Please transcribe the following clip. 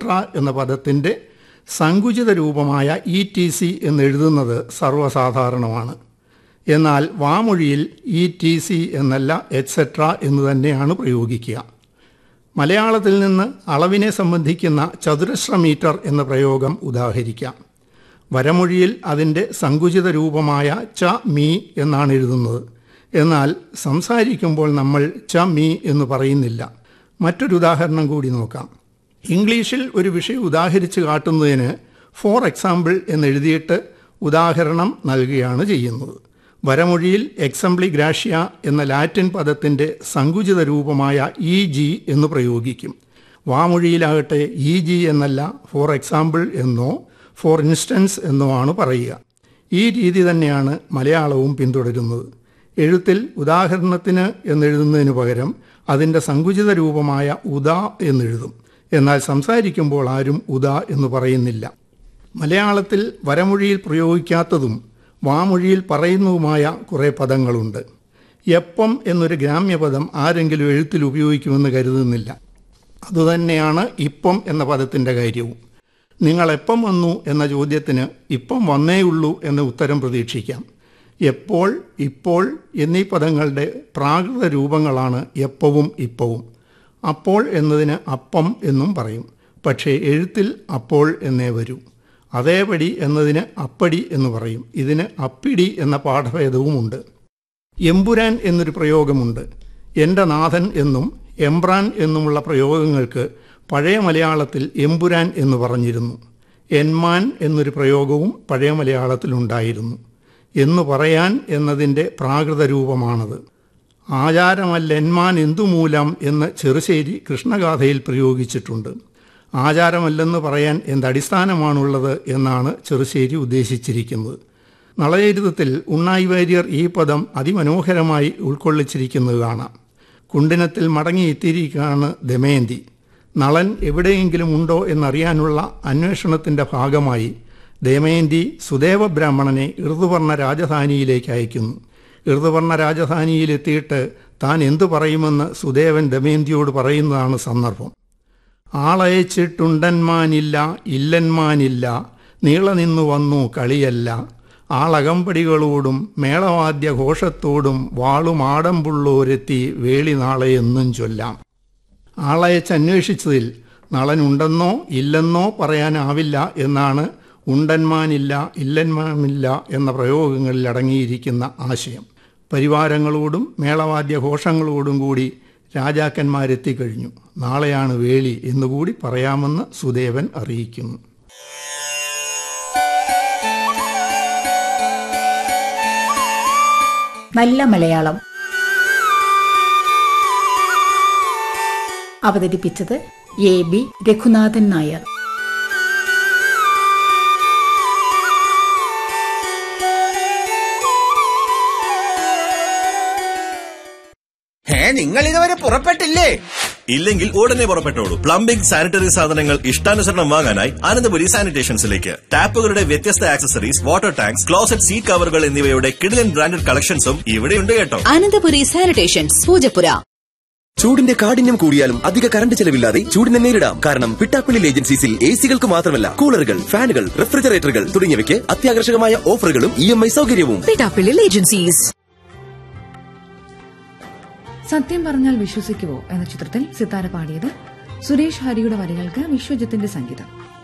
etcetera എന്ന പദത്തിൻ്റെ സങ്കുചിത രൂപമായ ഇ ടി സി എന്നെഴുതുന്നത് സർവ്വസാധാരണമാണ് എന്നാൽ വാമൊഴിയിൽ ഇ ടി സി എന്നല്ല എക്സെട്ര എന്ന് തന്നെയാണ് പ്രയോഗിക്കുക മലയാളത്തിൽ നിന്ന് അളവിനെ സംബന്ധിക്കുന്ന ചതുരശ്ര മീറ്റർ എന്ന പ്രയോഗം ഉദാഹരിക്കാം വരമൊഴിയിൽ അതിൻ്റെ സങ്കുചിത രൂപമായ ച മീ എന്നാണ് എഴുതുന്നത് എന്നാൽ സംസാരിക്കുമ്പോൾ നമ്മൾ ച മീ എന്ന് പറയുന്നില്ല മറ്റൊരു ഉദാഹരണം കൂടി നോക്കാം ഇംഗ്ലീഷിൽ ഒരു വിഷയം ഉദാഹരിച്ച് കാട്ടുന്നതിന് ഫോർ എക്സാമ്പിൾ എന്നെഴുതിയിട്ട് ഉദാഹരണം നൽകുകയാണ് ചെയ്യുന്നത് വരമൊഴിയിൽ എക്സംപ്ലി ഗ്രാഷ്യ എന്ന ലാറ്റിൻ പദത്തിൻ്റെ സങ്കുചിത രൂപമായ ഇ ജി എന്ന് പ്രയോഗിക്കും വാമൊഴിയിലാകട്ടെ ഇ ജി എന്നല്ല ഫോർ എക്സാമ്പിൾ എന്നോ ഫോർ ഇൻസ്റ്റൻസ് എന്നോ ആണ് പറയുക ഈ രീതി തന്നെയാണ് മലയാളവും പിന്തുടരുന്നത് എഴുത്തിൽ ഉദാഹരണത്തിന് എന്നെഴുതുന്നതിന് പകരം അതിൻ്റെ സങ്കുചിത രൂപമായ ഉദ എന്നെഴുതും എന്നാൽ സംസാരിക്കുമ്പോൾ ആരും ഉദ എന്ന് പറയുന്നില്ല മലയാളത്തിൽ വരമൊഴിയിൽ പ്രയോഗിക്കാത്തതും വാമൊഴിയിൽ പറയുന്നതുമായ കുറേ പദങ്ങളുണ്ട് എപ്പം എന്നൊരു ഗ്രാമ്യപദം ആരെങ്കിലും എഴുത്തിൽ ഉപയോഗിക്കുമെന്ന് കരുതുന്നില്ല അതുതന്നെയാണ് ഇപ്പം എന്ന പദത്തിൻ്റെ കാര്യവും നിങ്ങൾ എപ്പം വന്നു എന്ന ചോദ്യത്തിന് ഇപ്പം വന്നേയുള്ളൂ എന്ന ഉത്തരം പ്രതീക്ഷിക്കാം എപ്പോൾ ഇപ്പോൾ എന്നീ പദങ്ങളുടെ പ്രാകൃത രൂപങ്ങളാണ് എപ്പവും ഇപ്പവും അപ്പോൾ എന്നതിന് അപ്പം എന്നും പറയും പക്ഷേ എഴുത്തിൽ അപ്പോൾ എന്നേ വരൂ അതേപടി എന്നതിന് അപ്പടി എന്ന് പറയും ഇതിന് അപ്പിടി എന്ന പാഠഭേദവുമുണ്ട് എമ്പുരാൻ എന്നൊരു പ്രയോഗമുണ്ട് എൻ്റെ നാഥൻ എന്നും എംബ്രാൻ എന്നുമുള്ള പ്രയോഗങ്ങൾക്ക് പഴയ മലയാളത്തിൽ എമ്പുരാൻ എന്ന് പറഞ്ഞിരുന്നു എന്മാൻ എന്നൊരു പ്രയോഗവും പഴയ മലയാളത്തിലുണ്ടായിരുന്നു എന്ന് പറയാൻ എന്നതിൻ്റെ പ്രാകൃത രൂപമാണത് ആചാരമല്ലെന്മാൻ എന്തുമൂലം എന്ന് ചെറുശ്ശേരി കൃഷ്ണഗാഥയിൽ പ്രയോഗിച്ചിട്ടുണ്ട് ആചാരമല്ലെന്ന് പറയാൻ എന്തടിസ്ഥാനമാണുള്ളത് എന്നാണ് ചെറുശ്ശേരി ഉദ്ദേശിച്ചിരിക്കുന്നത് നളചരിതത്തിൽ ഉണ്ണായി വാര്യർ ഈ പദം അതിമനോഹരമായി ഉൾക്കൊള്ളിച്ചിരിക്കുന്നത് കാണാം കുണ്ടിനത്തിൽ മടങ്ങിയെത്തിയിരിക്കുകയാണ് ദമയന്തി നളൻ എവിടെയെങ്കിലും ഉണ്ടോ എന്നറിയാനുള്ള അന്വേഷണത്തിൻ്റെ ഭാഗമായി ദമയന്തി സുദേവ ബ്രാഹ്മണനെ ഋതുവർണ്ണ രാജധാനിയിലേക്ക് അയക്കുന്നു ഋതുവർണ്ണ രാജധാനിയിലെത്തിയിട്ട് താൻ എന്തു പറയുമെന്ന് സുദേവൻ ദമയന്തിയോട് പറയുന്നതാണ് സന്ദർഭം ആളയച്ചിട്ടുണ്ടന്മാനില്ല ഇല്ലന്മാനില്ല നീള നിന്നു വന്നു കളിയല്ല ആളകമ്പടികളോടും മേളവാദ്യ ഘോഷത്തോടും വാളും ആടമ്പുള്ളോരെത്തി വേളി നാളെ എന്നും ചൊല്ലാം ആളയച്ചന്വേഷിച്ചതിൽ നളനുണ്ടെന്നോ ഇല്ലെന്നോ പറയാനാവില്ല എന്നാണ് ഉണ്ടന്മാനില്ല ഇല്ലന്മാനില്ല എന്ന പ്രയോഗങ്ങളിൽ അടങ്ങിയിരിക്കുന്ന ആശയം പരിവാരങ്ങളോടും മേളവാദ്യ ഘോഷങ്ങളോടും കൂടി രാജാക്കന്മാരെത്തിക്കഴിഞ്ഞു നാളെയാണ് വേളി എന്നുകൂടി പറയാമെന്ന് സുദേവൻ അറിയിക്കുന്നു നല്ല മലയാളം അവതരിപ്പിച്ചത് എ ബി രഘുനാഥൻ നായർ ഏ നിങ്ങൾ ഇതുവരെ പുറപ്പെട്ടില്ലേ ഇല്ലെങ്കിൽ ഉടനെ പുറപ്പെട്ടോളൂ പ്ലംബിംഗ് സാനിറ്ററി സാധനങ്ങൾ ഇഷ്ടാനുസരണം വാങ്ങാനായി ആനന്ദപുരി സാനിറ്റേഷൻസിലേക്ക് ടാപ്പുകളുടെ വ്യത്യസ്ത accessories water tanks closet seat കവറുകൾ എന്നിവയുടെ കിടിലൻ ബ്രാൻഡഡ് കളക്ഷൻസും ഇവിടെയുണ്ട് കേട്ടോ അനന്തപുരി സാനിറ്റേഷൻസ് പൂജപ്പുര ചൂടിന്റെ കാഠിന്യം കൂടിയാലും അധിക കറണ്ട് ചെലവില്ലാതെ ചൂടിനെ നേരിടാം കാരണം പിട്ടാപ്പിള്ളി ഏജൻസീസിൽ എ സികൾക്ക് മാത്രമല്ല കൂളറുകൾ ഫാനുകൾ റെഫ്രിജറേറ്ററുകൾ തുടങ്ങിയവയ്ക്ക് അത്യാകർഷകമായ ഓഫറുകളും ഇ എം ഐ സൗകര്യവും പിട്ടാപ്പിള്ളിൽ ഏജൻസീസ് സത്യം പറഞ്ഞാൽ വിശ്വസിക്കുവോ എന്ന ചിത്രത്തിൽ സിത്താര പാടിയത് സുരേഷ് ഹരിയുടെ വരികൾക്ക് വിശ്വജിത്തിന്റെ സംഗീതം